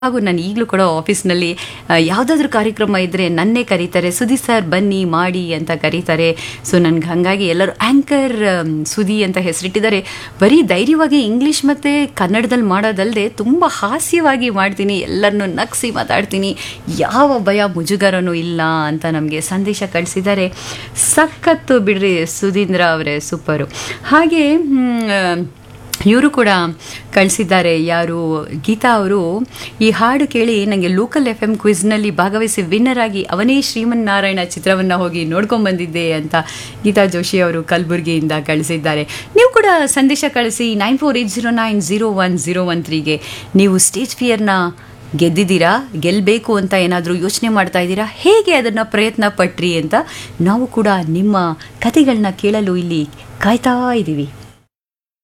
ಹಾಗೂ ನಾನು ಈಗಲೂ ಕೂಡ ಆಫೀಸ್ನಲ್ಲಿ ಯಾವುದಾದ್ರೂ ಕಾರ್ಯಕ್ರಮ ಇದ್ದರೆ ನನ್ನೇ ಕರೀತಾರೆ ಸುದಿ ಸರ್ ಬನ್ನಿ ಮಾಡಿ ಅಂತ ಕರೀತಾರೆ ಸೊ ನನಗೆ ಹಾಗಾಗಿ ಎಲ್ಲರೂ ಆ್ಯಂಕರ್ ಸುದಿ ಅಂತ ಹೆಸರಿಟ್ಟಿದ್ದಾರೆ ಬರೀ ಧೈರ್ಯವಾಗಿ ಇಂಗ್ಲೀಷ್ ಮತ್ತು ಕನ್ನಡದಲ್ಲಿ ಮಾಡೋದಲ್ಲದೆ ತುಂಬ ಹಾಸ್ಯವಾಗಿ ಮಾಡ್ತೀನಿ ಎಲ್ಲರನ್ನೂ ನಗಿಸಿ ಮಾತಾಡ್ತೀನಿ ಯಾವ ಭಯ ಮುಜುಗರನೂ ಇಲ್ಲ ಅಂತ ನಮಗೆ ಸಂದೇಶ ಕಳಿಸಿದ್ದಾರೆ ಸಖತ್ತು ಬಿಡ್ರಿ ಸುಧೀಂದ್ರ ಅವರೇ ಸೂಪರು ಹಾಗೆ ಮ್, ಇವರು ಕೂಡ ಕಳಿಸಿದ್ದಾರೆ ಯಾರು ಗೀತಾ ಅವರು ಈ ಹಾಡು ಕೇಳಿ ನನಗೆ ಲೋಕಲ್ ಎಫ್ ಎಮ್ ಕ್ವಿಜ್ನಲ್ಲಿ ಭಾಗವಹಿಸಿ ವಿನ್ನರ್ ಆಗಿ ಅವನೇ ಶ್ರೀಮನ್ನಾರಾಯಣ ಚಿತ್ರವನ್ನು ಹೋಗಿ ನೋಡ್ಕೊಂಡು ಬಂದಿದ್ದೆ ಅಂತ ಗೀತಾ ಜೋಶಿ ಅವರು ಕಲಬುರಗಿಯಿಂದ ಕಳಿಸಿದ್ದಾರೆ ನೀವು ಕೂಡ ಸಂದೇಶ ಕಳಿಸಿ nine four eight zero nine zero one zero one ತ್ರೀಗೆ ನೀವು ಸ್ಟೇಜ್ ಫಿಯರ್ನ ಗೆದ್ದಿದ್ದೀರಾ ಗೆಲ್ಲಬೇಕು ಅಂತ ಏನಾದರೂ ಯೋಚನೆ ಮಾಡ್ತಾ ಇದ್ದೀರಾ ಹೇಗೆ ಅದನ್ನು ಪ್ರಯತ್ನ ಪಟ್ರಿ ಅಂತ ನಾವು ಕೂಡ ನಿಮ್ಮ ಕತೆಗಳನ್ನ ಕೇಳಲು ಇಲ್ಲಿ ಕಾಯ್ತಾ ಇದ್ದೀವಿ